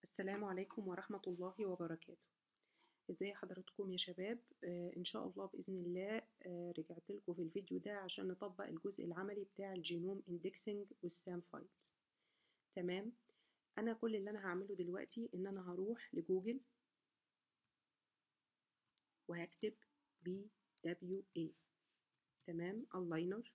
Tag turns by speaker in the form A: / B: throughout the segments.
A: السلام عليكم ورحمة الله وبركاته ازاي حضراتكم يا شباب آه ان شاء الله باذن الله آه رجعت لكم في الفيديو ده عشان نطبق الجزء العملي بتاع الجينوم اندكسنج والسام فايلز تمام انا كل اللي انا هعمله دلوقتي ان انا هروح لجوجل وهكتب بي دبليو اي تمام اللاينر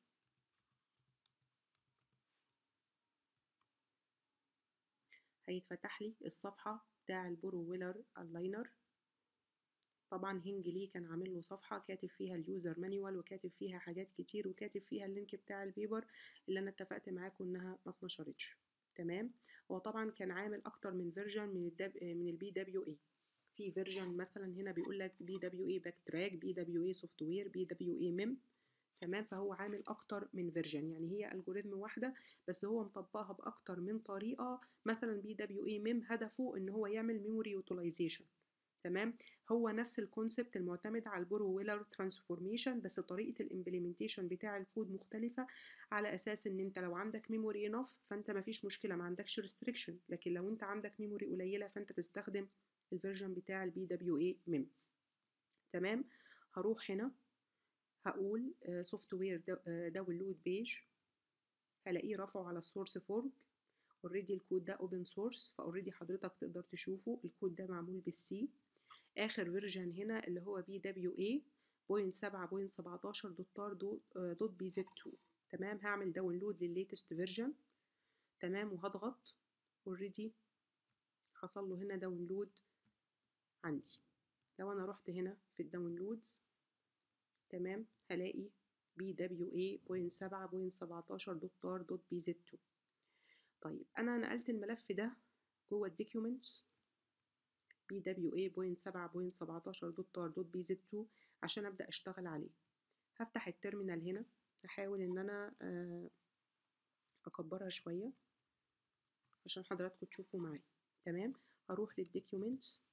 A: هيتفتح لي الصفحة بتاع البرو ويلر اللاينر طبعا هنج ليه كان عامل له صفحة كاتب فيها اليوزر مانيوال وكاتب فيها حاجات كتير وكاتب فيها اللينك بتاع البيبر اللي انا اتفقت معاكم انها ما اتنشرتش تمام هو طبعا كان عامل اكتر من فيرجن من الدب من البي دبليو اي في فيرجن مثلا هنا بيقول لك بي دبليو اي باك تراك بي دبليو اي سوفت وير بي دبليو اي ميم تمام فهو عامل اكتر من فيرجن يعني هي الجوريزم واحده بس هو مطبقها باكتر من طريقه مثلا بي دبليو اي ميم هدفه ان هو يعمل ميموري يوتيلايزيشن تمام هو نفس الكونسبت المعتمد على البرو ويلر ترانسفورميشن بس طريقه الامبلمنتيشن بتاع الكود مختلفه على اساس ان انت لو عندك ميموري انف فانت ما فيش مشكله ما عندكش ريستريكشن لكن لو انت عندك ميموري قليله فانت تستخدم الفيرجن بتاع البي دبليو اي ميم تمام هروح هنا هقول سوفت وير داونلود بيج هلاقيه رافعه على السورس فورك اوريدي الكود ده اوبن سورس فاوريدي حضرتك تقدر تشوفه الكود ده معمول بالسي اخر فيرجن هنا اللي هو بي دبليو اي بوينت سبعة بوينت سبعتاشر دوت تار دوت بي زد 2 تمام هعمل داونلود للليتست فيرجن تمام وهضغط اوريدي حصل له هنا داونلود عندي لو انا رحت هنا في الداونلودز تمام هلاقي بي دبليو اي بوينت سبعة بوينت سبعتاشر دوت تار دوت بي زد 2 طيب انا نقلت الملف ده جوه الدوكيومنتس بي دبليو اي بوينت سبعة بوينت سبعتاشر دوت تار دوت بي زد 2 عشان ابدا اشتغل عليه هفتح التيرمينال هنا هحاول ان انا اكبرها شويه عشان حضراتكم تشوفوا معايا تمام هروح للدوكيومنتس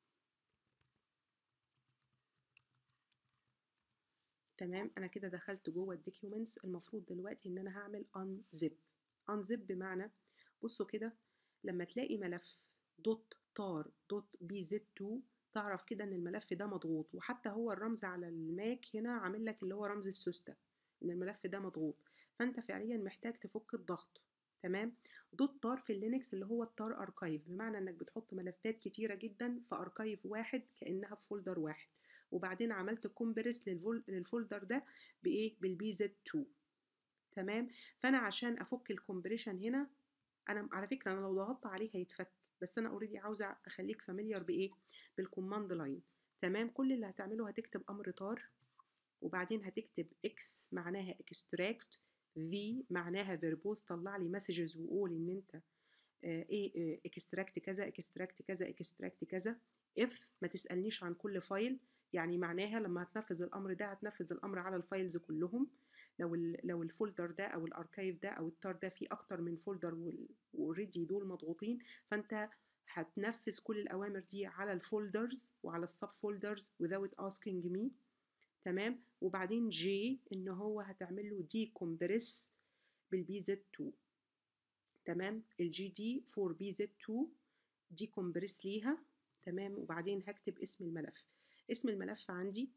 A: تمام انا كده دخلت جوه الدوكيومنتس المفروض دلوقتي ان انا هعمل unzip unzip بمعنى بصوا كده لما تلاقي ملف دوت تار دوت بي زد 2 تعرف كده ان الملف ده مضغوط وحتى هو الرمز على الماك هنا عامل لك اللي هو رمز السوسته ان الملف ده مضغوط فانت فعليا محتاج تفك الضغط تمام دوت تار في اللينكس اللي هو التار اركايف بمعنى انك بتحط ملفات كتيره جدا في اركايف واحد كانها في فولدر واحد وبعدين عملت كومبريس للفولدر ده بايه بالبي زد 2 تمام فانا عشان افك الكومبريشن هنا انا على فكره انا لو ضغطت عليه هيتفك بس انا اوريدي عاوزه اخليك فاميليار بايه بالكوماند لاين تمام كل اللي هتعمله هتكتب امر تار وبعدين هتكتب اكس معناها اكستراكت في معناها فيربوز طلع لي مسجز وقول ان انت ايه اكستراكت كذا اكستراكت كذا اكستراكت كذا اف ما تسالنيش عن كل فايل يعني معناها لما هتنفذ الامر ده هتنفذ الامر على الفايلز كلهم لو لو الفولدر ده او الاركايف ده او التار ده فيه اكتر من فولدر واوريدي دول مضغوطين فانت هتنفذ كل الاوامر دي على الفولدرز وعلى السب فولدرز without asking me تمام وبعدين جي ان هو هتعمل له دي كومبريس بالبي زد 2 تمام الجي دي فور بي زد 2 دي كومبريس ليها تمام وبعدين هكتب اسم الملف اسم الملف عندي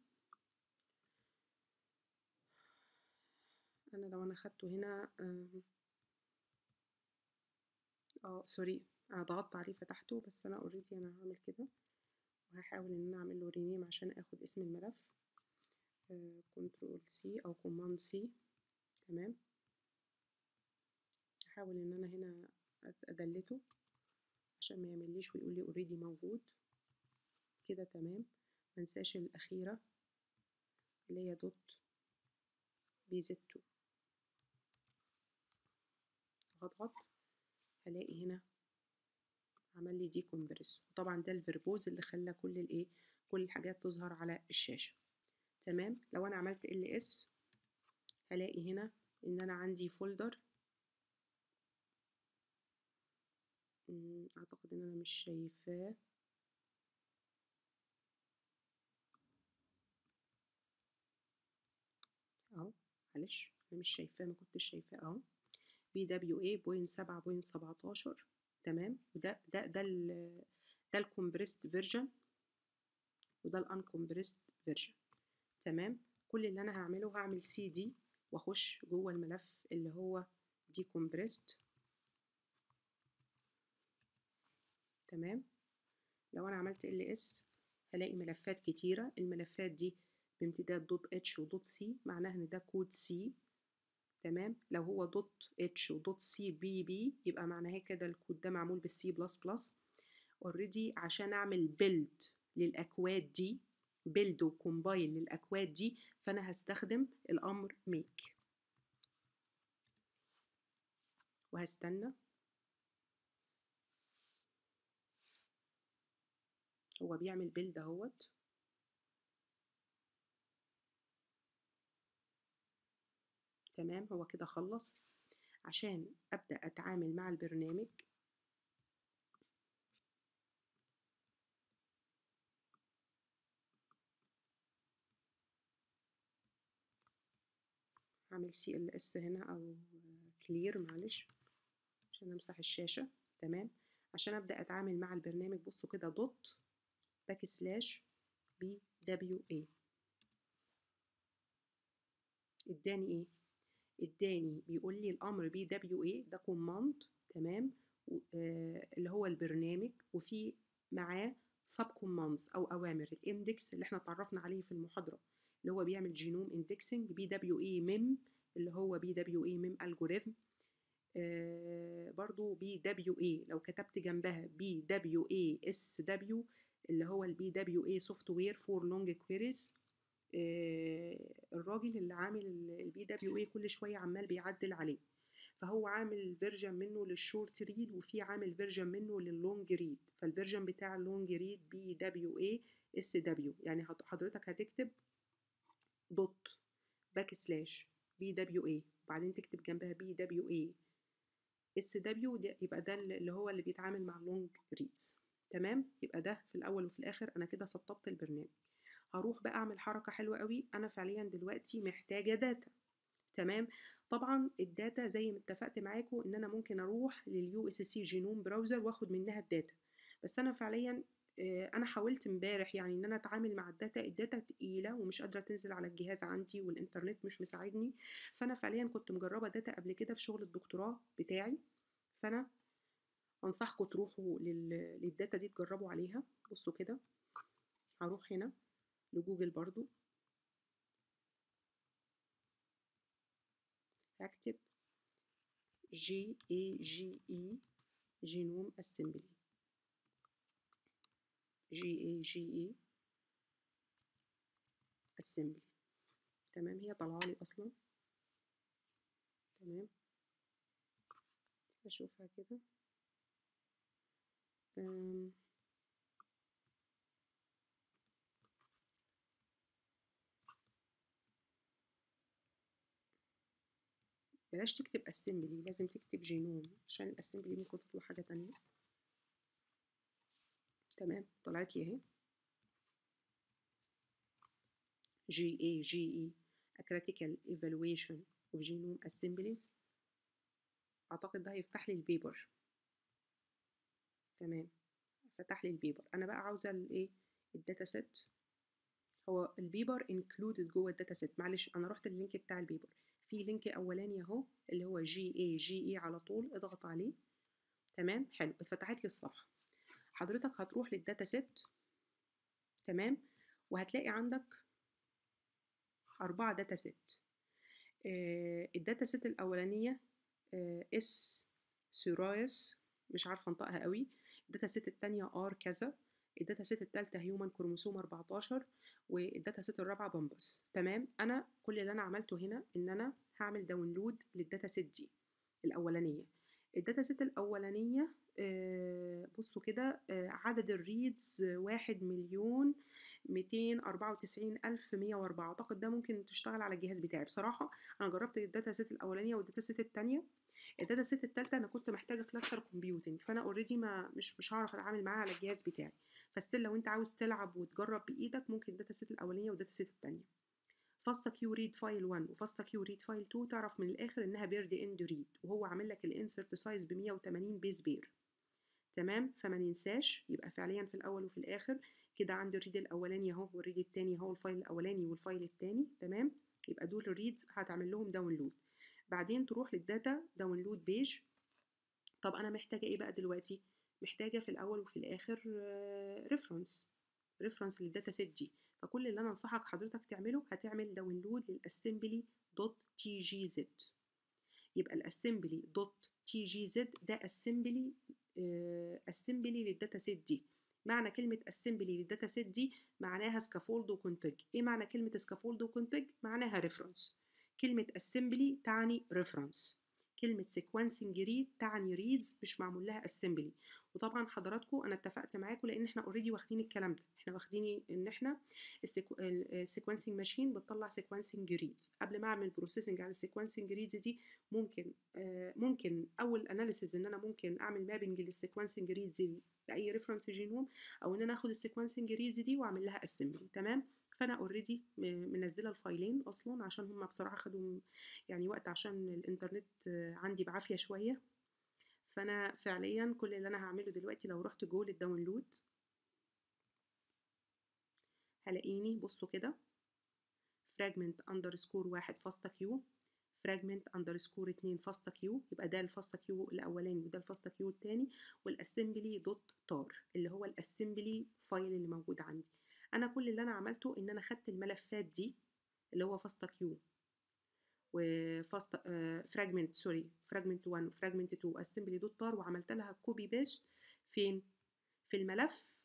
A: انا لو انا خدته هنا اه سوري انا ضغطت عليه فتحته بس انا اوريدي انا هعمل كده وهحاول ان انا اعمل له رينيم عشان اخد اسم الملف كنترول سي او كوماند سي تمام هحاول ان انا هنا ادلته عشان ما يعمليش ويقول لي اوريدي موجود كده تمام منساش الاخيره اللي هي دوت بي زد 2 هضغط هلاقي هنا عمل لي دي كومبريس وطبعا ده الفيربوز اللي خلى كل الايه كل الحاجات تظهر على الشاشه تمام لو انا عملت ال اس هلاقي هنا ان انا عندي فولدر اعتقد ان انا مش شايفاه اهو معلش انا مش شايفاه ما كنتش شايفاه اهو بي دبليو اي بوينت سبعة بوينت سبعتاشر تمام وده ده ده ده الكومبريست فيرجن وده الانكمبريست فيرجن تمام كل اللي انا هعمله هعمل سي دي واخش جوه الملف اللي هو دي كومبريست تمام لو انا عملت ال اس هلاقي ملفات كتيره الملفات دي بامتداد دوت اتش ودوت سي معناها ان ده كود سي تمام لو هو دوت اتش ودوت سي بي بي يبقى معناها كده الكود ده معمول بالسي بلس بلس اوريدي عشان اعمل بيلد للاكواد دي بيلد وكومبايل للاكواد دي فانا هستخدم الامر ميك وهستنى هو بيعمل بيلد اهوت تمام هو كده خلص عشان ابدا اتعامل مع البرنامج هعمل سي ال اس هنا او كلير معلش عشان امسح الشاشه تمام عشان ابدا اتعامل مع البرنامج بصوا كده دوت باك سلاش بي دبليو اي اداني ايه اداني بيقول لي الامر بي دبليو اي ده كوماند تمام آه اللي هو البرنامج وفي معاه سب كوماندز او اوامر الاندكس اللي احنا اتعرفنا عليه في المحاضره اللي هو بيعمل جينوم اندكسنج بي دبليو اي ميم اللي هو بي دبليو اي ميم الجوريثم آه برضو بي دبليو اي لو كتبت جنبها بي دبليو اي اس دبليو اللي هو البي دبليو اي سوفت وير فور لونج كويريز الراجل اللي عامل البي دبليو اي كل شويه عمال بيعدل عليه فهو عامل فيرجن منه للشورت ريد وفي عامل فيرجن منه لللونج ريد فالفيرجن بتاع اللونج ريد بي دبليو اي اس دبليو يعني حضرتك هتكتب دوت باك سلاش بي دبليو اي وبعدين تكتب جنبها بي دبليو اي اس دبليو يبقى ده اللي هو اللي بيتعامل مع اللونج ريدز تمام يبقى ده في الاول وفي الاخر انا كده سطبت البرنامج هروح بقى اعمل حركه حلوه قوي انا فعليا دلوقتي محتاجه داتا تمام طبعا الداتا زي ما اتفقت معاكم ان انا ممكن اروح لليو اس سي جينوم براوزر واخد منها الداتا بس انا فعليا انا حاولت امبارح يعني ان انا اتعامل مع الداتا الداتا تقيله ومش قادره تنزل على الجهاز عندي والانترنت مش مساعدني فانا فعليا كنت مجربه داتا قبل كده في شغل الدكتوراه بتاعي فانا انصحكم تروحوا للداتا دي تجربوا عليها بصوا كده هروح هنا لجوجل برضو هكتب جي اي جي اي جينوم اسمبلي جي اي جي اي اسمبلي تمام هي طالعه لي اصلا تمام اشوفها كده بلاش تكتب اسمبلي لازم تكتب جينوم عشان الاسمبلي ممكن تطلع حاجة تانية تمام طلعت لي اهي جي اي جي اي a critical evaluation of genome assemblies اعتقد ده هيفتح لي البيبر تمام فتح لي البيبر انا بقى عاوزه الايه الداتا سيت هو البيبر انكلودد جوه الداتا سيت معلش انا رحت اللينك بتاع البيبر في لينك اولاني اهو اللي هو جي اي جي اي على طول اضغط عليه تمام حلو اتفتحت لي الصفحه حضرتك هتروح للداتا سيت تمام وهتلاقي عندك أربعة داتا سيت آه الداتا سيت الأولانية آه اس سيرايس مش عارفة انطقها قوي الداتا سيت التانية ار كذا الداتا سيت التالتة هيومن كروموسوم 14 والداتا سيت الرابعة بامبس تمام انا كل اللي انا عملته هنا ان انا هعمل داونلود للداتا سيت دي الاولانية الداتا سيت الاولانية آه بصوا كده آه عدد الريدز واحد مليون ميتين أربعة وتسعين ألف مية وأربعة أعتقد ده ممكن تشتغل على الجهاز بتاعي بصراحة أنا جربت الداتا سيت الأولانية والداتا سيت التانية الداتا سيت التالتة أنا كنت محتاجة كلاستر كومبيوتنج فأنا أوريدي ما مش مش هعرف أتعامل معاها على الجهاز بتاعي فستيل لو أنت عاوز تلعب وتجرب بإيدك ممكن الداتا سيت الأولانية والداتا سيت التانية فاستا كيو ريد فايل 1 وفاستا كيو ريد فايل 2 تعرف من الآخر إنها بيرد إند ريد وهو عامل لك الانسرت سايز ب 180 بيز بير تمام فما ننساش يبقى فعليا في الاول وفي الاخر كده عندي الريد الاولاني اهو والريد التاني اهو الفايل الاولاني والفايل التاني تمام يبقى دول الريدز هتعمل لهم داونلود بعدين تروح للداتا داونلود بيج طب انا محتاجه ايه بقى دلوقتي محتاجه في الاول وفي الاخر ريفرنس ريفرنس للداتا سيت دي فكل اللي انا انصحك حضرتك تعمله هتعمل داونلود للاسمبلي دوت تي جي زد يبقى الاسمبلي دوت تي جي زد ده اسمبلي اسمبلي للداتا سيت دي معنى كلمة اسمبلي للداتا سيت دي معناها سكافولد وكونتج ايه معنى كلمة سكافولد وكونتج معناها ريفرنس كلمة اسمبلي تعني ريفرنس كلمة sequencing read تعني reads مش معمول لها assembly وطبعا حضراتكم انا اتفقت معاكم لان احنا اوريدي واخدين الكلام ده احنا واخدين ان احنا السيكونسنج ماشين بتطلع sequencing reads قبل ما اعمل بروسيسنج على السيكونسنج reads دي ممكن آه ممكن اول اناليسيز ان انا ممكن اعمل مابنج للسيكونسنج reads دي لاي ريفرنس جينوم او ان انا اخد السيكونسنج reads دي واعمل لها assembly تمام فانا اوريدي منزله الفايلين اصلا عشان هم بصراحه خدوا يعني وقت عشان الانترنت عندي بعافيه شويه فانا فعليا كل اللي انا هعمله دلوقتي لو رحت جوه للداونلود هلاقيني بصوا كده fragment underscore واحد فاصلة كيو fragment underscore اتنين فاصلة كيو يبقى ده الفاصلة كيو الأولاني وده الفاصلة كيو التاني والاسمبلي دوت تار اللي هو الاسمبلي فايل اللي موجود عندي انا كل اللي انا عملته ان انا خدت الملفات دي اللي هو فاصلة كيو وفاصلة فراجمنت سوري فراجمنت 1 وفراجمنت 2 اسمبلي دوت تار وعملت لها كوبي بيست فين في الملف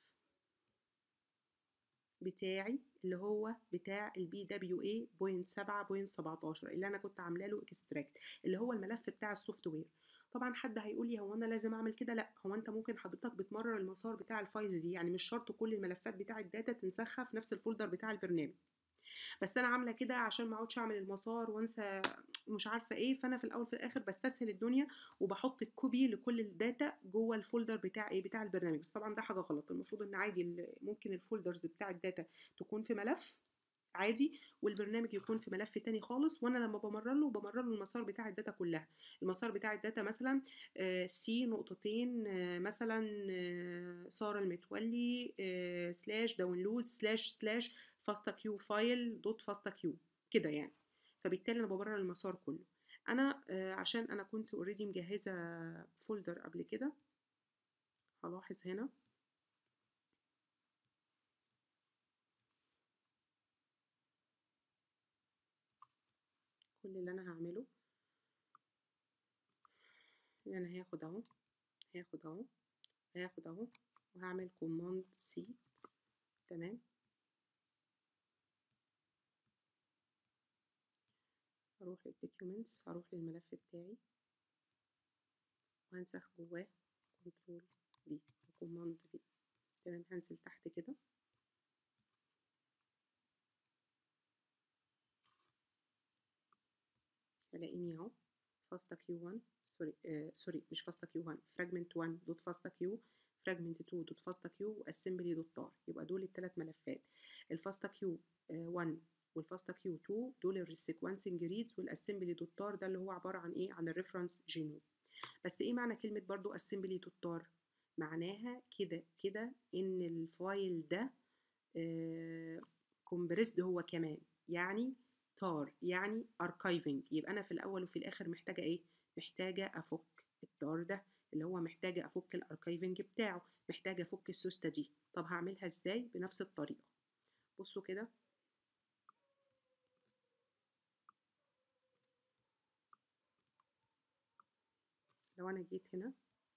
A: بتاعي اللي هو بتاع البي دبليو اي بوينت سبعة بوينت سبعتاشر اللي انا كنت عامله له اكستراكت اللي هو الملف بتاع السوفت وير طبعا حد هيقول لي هو انا لازم اعمل كده لا هو انت ممكن حضرتك بتمرر المسار بتاع الفايلز دي يعني مش شرط كل الملفات بتاع الداتا تنسخها في نفس الفولدر بتاع البرنامج بس انا عامله كده عشان ما اقعدش اعمل المسار وانسى مش عارفه ايه فانا في الاول في الاخر بستسهل الدنيا وبحط الكوبي لكل الداتا جوه الفولدر بتاع ايه بتاع البرنامج بس طبعا ده حاجه غلط المفروض ان عادي ممكن الفولدرز بتاع الداتا تكون في ملف عادي والبرنامج يكون في ملف تاني خالص وانا لما بمرر له بمرر له المسار بتاع الداتا كلها المسار بتاع الداتا مثلا سي نقطتين مثلا ساره المتولي سلاش داونلود سلاش سلاش فاستا كيو فايل دوت فاستا كيو كده يعني فبالتالي انا بمرر المسار كله انا عشان انا كنت اوريدي مجهزه فولدر قبل كده هلاحظ هنا كل اللي انا هعمله ان انا هاخد اهو هاخد اهو هاخد اهو وهعمل كوماند سي تمام هروح للدوكيومنتس هروح للملف بتاعي وهنسخ جواه كنترول في وكوماند في تمام هنزل تحت كده هلاقيني اهو فاستا كيو 1 سوري آه سوري مش فاستا كيو 1 فراجمنت 1 دوت فاستا كيو فراجمنت 2 دوت فاستا كيو واسمبلي دوت تار يبقى دول الثلاث ملفات الفاستا كيو 1 والفاستا كيو 2 دول السيكونسنج ريدز والاسمبلي دوت تار ده اللي هو عباره عن ايه عن الريفرنس جينوم بس ايه معنى كلمه برضو اسمبلي دوت تار معناها كده كده ان الفايل ده كومبريسد هو كمان يعني تار يعني اركايفنج يبقى انا في الاول وفي الاخر محتاجه ايه محتاجه افك التار ده اللي هو محتاجه افك الاركايفنج بتاعه محتاجه افك السوسته دي طب هعملها ازاي بنفس الطريقه بصوا كده لو انا جيت هنا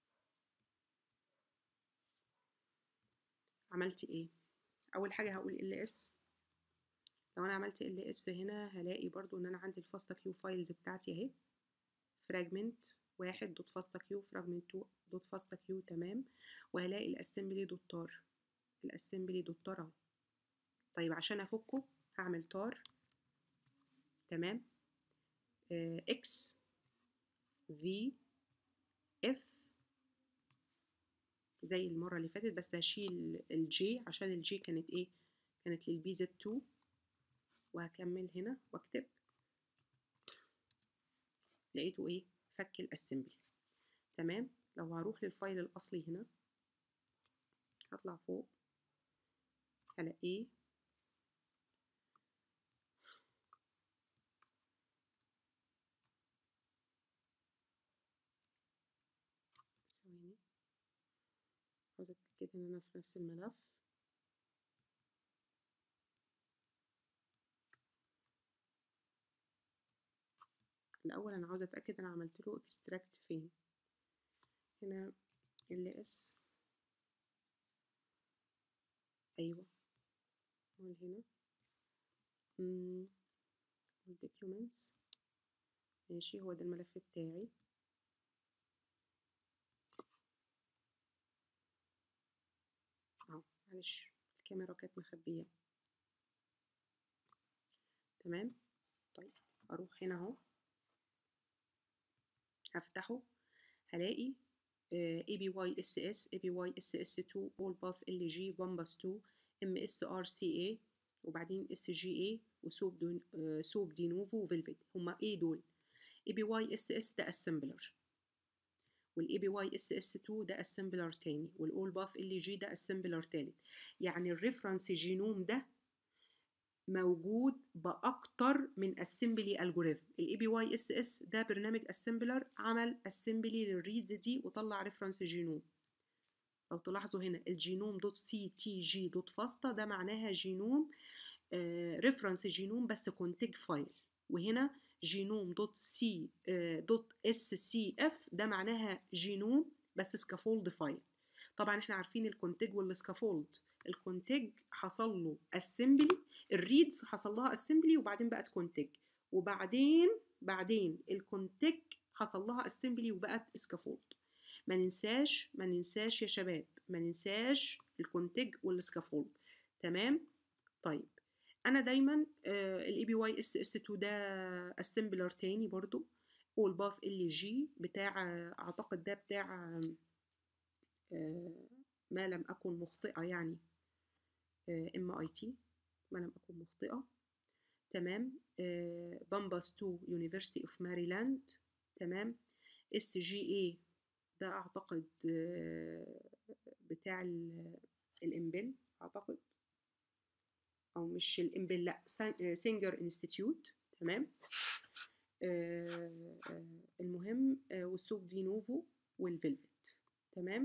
A: عملت ايه اول حاجه هقول ال اس لو انا عملت ال اس هنا هلاقي برضو ان انا عندي الفاستا كيو فايلز بتاعتي اهي فراجمنت واحد دوت فاستا كيو فراجمنت تو دوت فاستا كيو تمام وهلاقي الاسمبلي دوت تار الاسمبلي دوت تار اهو طيب عشان افكه هعمل تار تمام آه اكس في اف زي المره اللي فاتت بس هشيل الجي عشان الجي كانت ايه كانت للبي زد 2 وهكمل هنا واكتب لقيته ايه فك الاسمبلي تمام لو هروح للفايل الاصلي هنا هطلع فوق هلاقيه ثواني عاوزة أتأكد إن أنا في نفس الملف الأول أنا عاوزة أتأكد أنا عملت له extract فين هنا ال اس أيوة من هنا مم. documents ماشي هو ده الملف بتاعي اهو معلش الكاميرا كانت مخبية تمام طيب اروح هنا اهو هفتحه هلاقي اي بي واي اس اس اي بي واي اس اس 2 اول باث ال جي بامباس 2 ام اس ار سي اي وبعدين اس جي اي وسوب دون آه سوب دي نوفو وفيلفيت هما ايه دول اي بي واي اس اس ده اسمبلر والاي بي واي اس اس 2 ده اسمبلر تاني والاول باث ال جي ده اسمبلر تالت يعني الريفرنس جينوم ده موجود باكتر من اسمبلي الجوريثم الاي بي واي اس اس ده برنامج اسمبلر عمل اسمبلي للريدز دي وطلع ريفرنس جينوم لو تلاحظوا هنا الجينوم دوت سي تي جي دوت فاستا ده معناها جينوم آه ريفرنس جينوم بس كونتيج فايل وهنا جينوم دوت سي دوت اس سي اف ده معناها جينوم بس سكافولد فايل طبعا احنا عارفين الكونتيج والسكافولد الكونتيج حصل له اسمبلي الريدز حصل لها اسمبلي وبعدين بقت كونتيج وبعدين بعدين الكونتيج حصل لها اسمبلي وبقت اسكافولد ما ننساش ما ننساش يا شباب ما ننساش الكونتيج والسكافولد تمام طيب انا دايما الاي بي واي اس اس 2 ده اسمبلر تاني برضو اول باث ال جي بتاع اعتقد ده بتاع ما لم اكن مخطئه يعني ام اي تي ما لم اكن مخطئه تمام بامباس 2 يونيفرسيتي اوف ماريلاند تمام اس جي اي ده اعتقد بتاع الامبل اعتقد او مش الامبل لا سينجر انستيتيوت تمام آه آه المهم آه والسوق دي نوفو والفيلفت تمام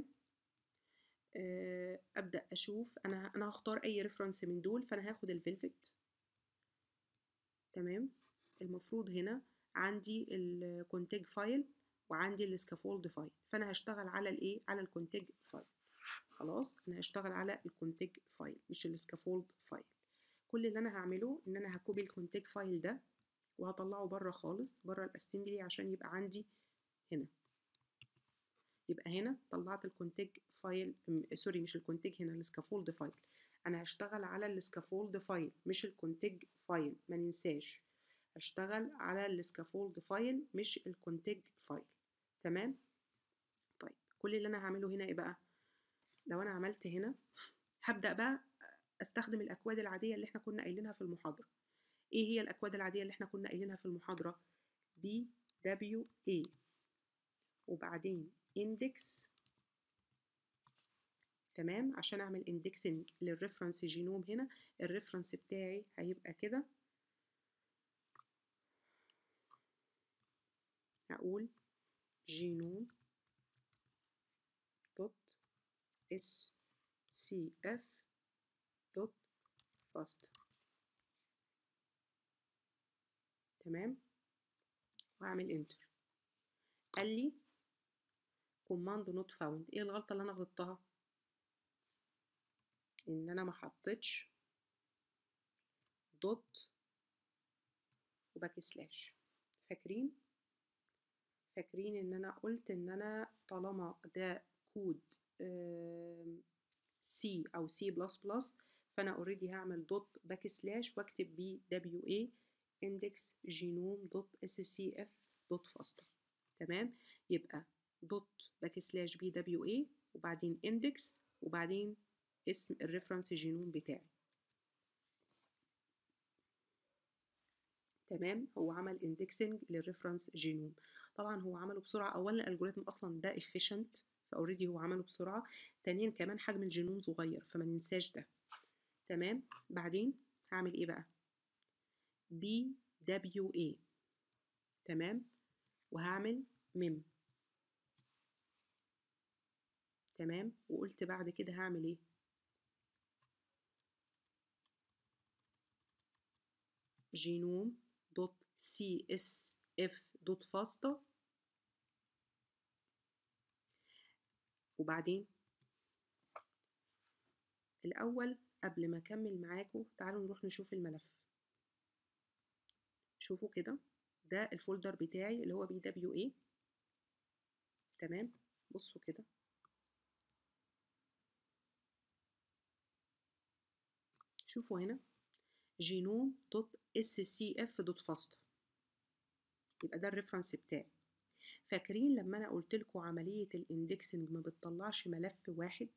A: ابدا اشوف انا انا هختار اي ريفرنس من دول فانا هاخد الفيلفت تمام المفروض هنا عندي الكونتيج فايل وعندي السكافولد فايل فانا هشتغل على الايه على الكونتيج فايل خلاص انا هشتغل على الكونتيج فايل مش السكافولد فايل كل اللي انا هعمله ان انا هكوبي الكونتيج فايل ده وهطلعه بره خالص بره الاسمبلي عشان يبقى عندي هنا يبقى هنا طلعت الكونتيج فايل سوري مش الكونتيج هنا السكافولد فايل انا هشتغل على السكافولد فايل مش الكونتيج فايل ما ننساش هشتغل على السكافولد فايل مش الكونتيج فايل تمام طيب كل اللي انا هعمله هنا ايه بقى لو انا عملت هنا هبدا بقى استخدم الاكواد العاديه اللي احنا كنا قايلينها في المحاضره ايه هي الاكواد العاديه اللي احنا كنا قايلينها في المحاضره بي دبليو اي وبعدين اندكس تمام عشان اعمل اندكسنج للريفرنس جينوم هنا الريفرنس بتاعي هيبقى كده هقول جينوم دوت اس سي اف دوت فاست تمام واعمل انتر قال لي كوماند نوت فاوند ايه الغلطه اللي انا غلطتها ان انا ما حطيتش دوت وباك سلاش فاكرين فاكرين ان انا قلت ان انا طالما ده كود سي او سي بلس بلس فانا اوريدي هعمل دوت باك سلاش واكتب بيه دبليو اي اندكس جينوم دوت اس سي اف دوت فاست تمام يبقى دوت باك سلاش بي دبليو اي وبعدين اندكس وبعدين اسم الريفرنس جينوم بتاعي تمام هو عمل اندكسنج للريفرنس جينوم طبعا هو عمله بسرعه اولا الالجوريثم اصلا ده efficient فاوريدي هو عمله بسرعة تانيا كمان حجم الجينوم صغير فما ننساش ده تمام بعدين هعمل ايه بقى بي دبليو اي تمام وهعمل ميم تمام وقلت بعد كده هعمل ايه جينوم دوت سي اس اف دوت فاستا وبعدين الأول قبل ما أكمل معاكم تعالوا نروح نشوف الملف شوفوا كده ده الفولدر بتاعي اللي هو بي دبليو اي تمام بصوا كده شوفوا هنا جينوم دوت اس سي اف دوت فاستا يبقى ده الريفرنس بتاعي فاكرين لما انا قلت لكم عمليه الاندكسنج ما بتطلعش ملف واحد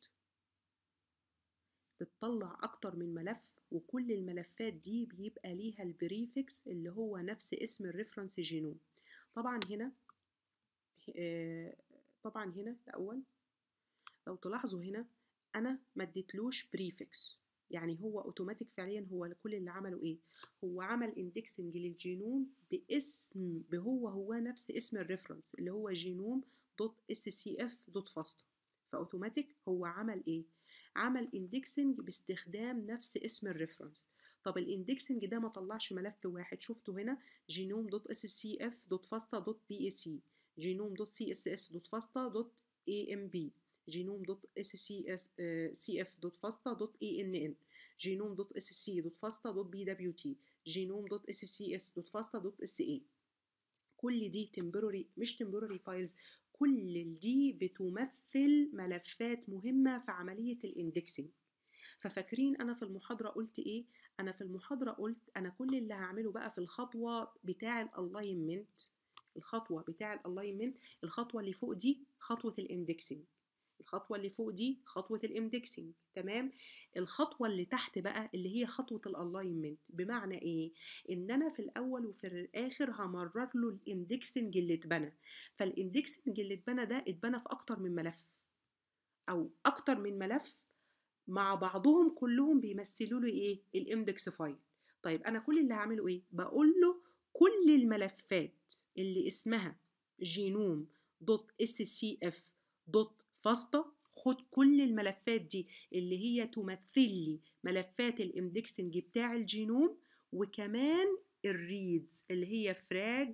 A: بتطلع اكتر من ملف وكل الملفات دي بيبقى ليها البريفكس اللي هو نفس اسم الريفرنس جينوم طبعا هنا آه، طبعا هنا الاول لو تلاحظوا هنا انا ما اديتلوش بريفكس يعني هو اوتوماتيك فعليا هو كل اللي عمله ايه هو عمل اندكسنج للجينوم باسم بهو هو نفس اسم الريفرنس اللي هو جينوم دوت اس سي اف دوت فاستا فاوتوماتيك هو عمل ايه عمل اندكسنج باستخدام نفس اسم الريفرنس طب الاندكسنج ده ما طلعش ملف واحد شفتوا هنا جينوم دوت اس سي اف دوت فاستا دوت بي اي سي جينوم دوت سي اس اس دوت فاستا دوت اي ام بي جينوم دوت اس سي اس سي اف دوت فاستا دوت اي ان ان جينوم دوت اس سي دوت فاستا دوت بي دبليو تي جينوم دوت اس سي اس دوت فاستا دوت اس اي كل دي temporary مش temporary فايلز كل دي بتمثل ملفات مهمة في عملية الاندكسنج ففاكرين انا في المحاضرة قلت ايه انا في المحاضرة قلت انا كل اللي هعمله بقى في الخطوة بتاع الالاينمنت الخطوة بتاع الالاينمنت الخطوة اللي فوق دي خطوة الاندكسنج الخطوة اللي فوق دي خطوة الاندكسنج تمام الخطوة اللي تحت بقى اللي هي خطوة الالاينمنت بمعنى ايه ان انا في الاول وفي الاخر همرر له الاندكسنج اللي اتبنى فالاندكسنج اللي اتبنى ده اتبنى في اكتر من ملف او اكتر من ملف مع بعضهم كلهم بيمثلوا لي ايه الاندكس فايل طيب انا كل اللي هعمله ايه بقول له كل الملفات اللي اسمها جينوم دوت اس سي اف دوت فاستا خد كل الملفات دي اللي هي تمثل لي ملفات الاندكسنج بتاع الجينوم وكمان الريدز اللي هي فراج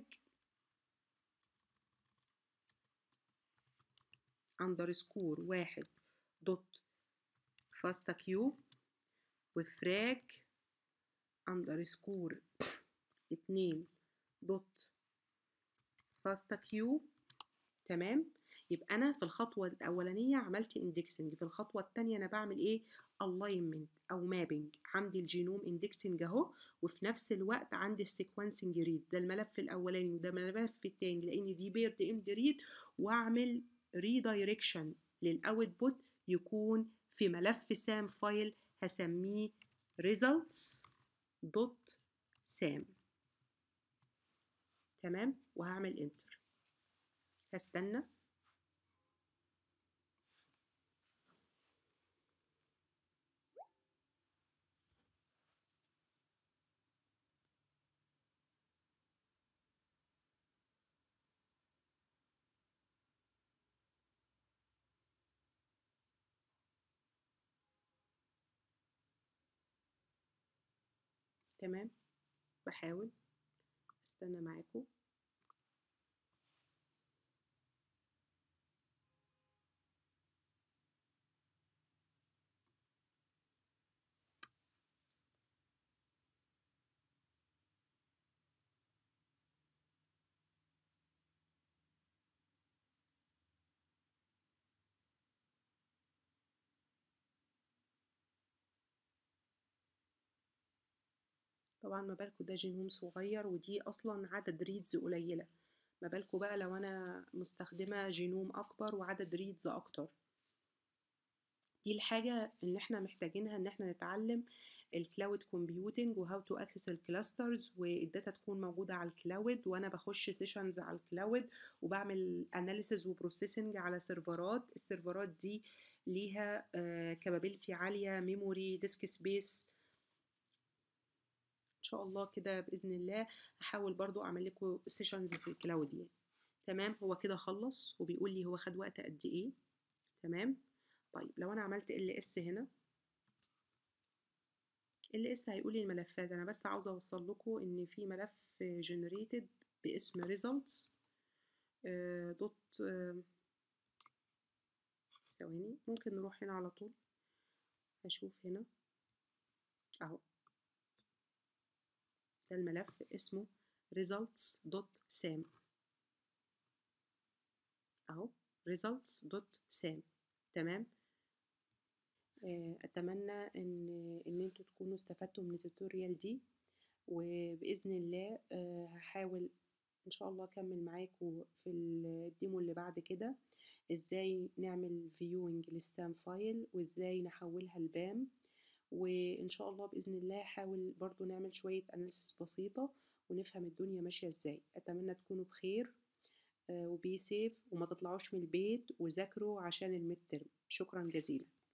A: اندرسكور واحد دوت فاستا كيو وفراج اندرسكور اتنين دوت فاستا كيو تمام يبقى انا في الخطوه الاولانيه عملت اندكسنج في الخطوه الثانيه انا بعمل ايه الاينمنت او مابنج عندي الجينوم اندكسنج اهو وفي نفس الوقت عندي السيكونسنج ريد ده الملف الاولاني وده الملف الثاني لان دي بيرد اند ريد واعمل ريدايركشن للاوتبوت يكون في ملف سام فايل هسميه results دوت سام تمام وهعمل انتر هستنى تمام بحاول استنى معاكم طبعا ما بالكم ده جينوم صغير ودي اصلا عدد ريدز قليله ما بالكم بقى لو انا مستخدمه جينوم اكبر وعدد ريدز اكتر دي الحاجه اللي احنا محتاجينها ان احنا نتعلم الكلاود كومبيوتنج وهاو تو اكسس الكلاسترز والداتا تكون موجوده على الكلاود وانا بخش سيشنز على الكلاود وبعمل اناليسز وبروسيسنج على سيرفرات السيرفرات دي ليها كابابيلتي عاليه ميموري ديسك سبيس ان شاء الله كده باذن الله هحاول برضو اعمل لكم سيشنز في الكلاود يعني تمام هو كده خلص وبيقول لي هو خد وقت قد ايه تمام طيب لو انا عملت ال اس هنا ال اس هيقول لي الملفات انا بس عاوزه اوصل لكم ان في ملف جنريتد باسم results دوت ثواني ممكن نروح هنا على طول هشوف هنا اهو ده الملف اسمه results.sam اهو results.sam تمام اتمنى ان ان انتوا تكونوا استفدتوا من التوتوريال دي وباذن الله هحاول ان شاء الله اكمل معاكم في الديمو اللي بعد كده ازاي نعمل فيوينج للسام فايل وازاي نحولها لبام وان شاء الله باذن الله هحاول برضو نعمل شويه اناليسيس بسيطه ونفهم الدنيا ماشيه ازاي اتمنى تكونوا بخير وبي سيف وما تطلعوش من البيت وذاكروا عشان الميد ترم شكرا جزيلا